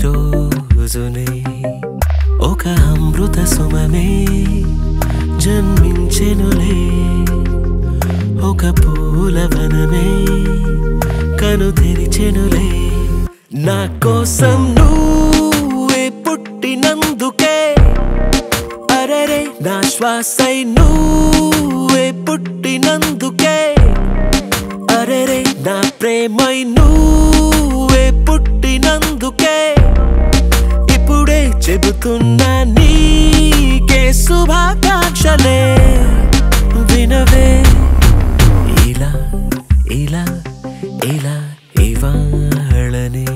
రోజునే ఒక అమృత సుమమే జన్మించెనులే ఒక పూల వనమే కను తెరిచెనులే నా కోసం నువ్వే పుట్టినందుకే అరరే నా శ్వాసై నువ్వే పుట్టినందుకే అరెరే నా ప్రేమై నువ్వే పుట్టినందుకే ఇప్పుడే చెబుతున్నా నీకే శుభాకాంక్షలే వినవే ఇలా ఇలా ఇలా ఇవాళనే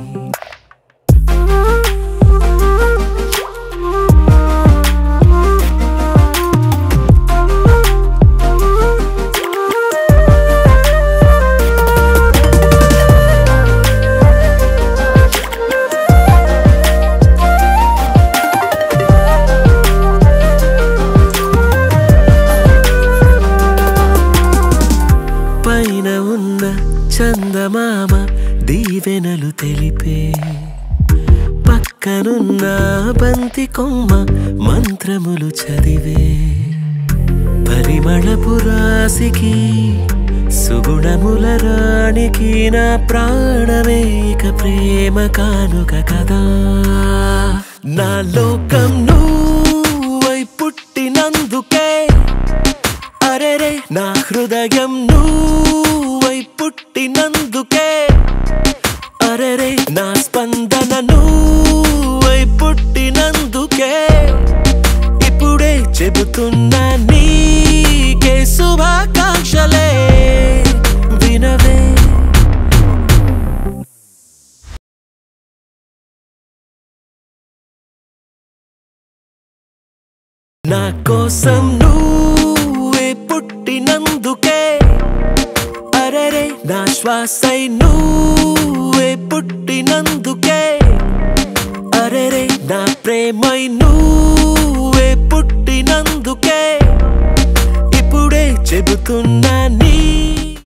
పైన ఉన్న చందమామ దీవెనలు తెలిపే పక్కనున్న బంతి కొమ్మ మంత్రములు చదివే పరిమళపు రాశికి సుగుణముల రాణికి నా ప్రాణమే ఇక ప్రేమ కానుక కదా నా లోకం నువ్వై పుట్టినందుకే అరెరే నా హృదయం నువ్వై పుట్టినందుకే అరెరే నా స్పందన నువ్వై పుట్టినందుకే ఇప్పుడే చెబుతున్నా నీకే శుభాకాంక్షలే వినవే నా కోసం నువ్వే పుట్టినందుకే అరరే నా శ్వాసై నువ్వే పుట్టినందుకే అరెరే నా ప్రేమై నువ్వే పుట్టినందుకే ఇప్పుడే చెబుతున్నా నీ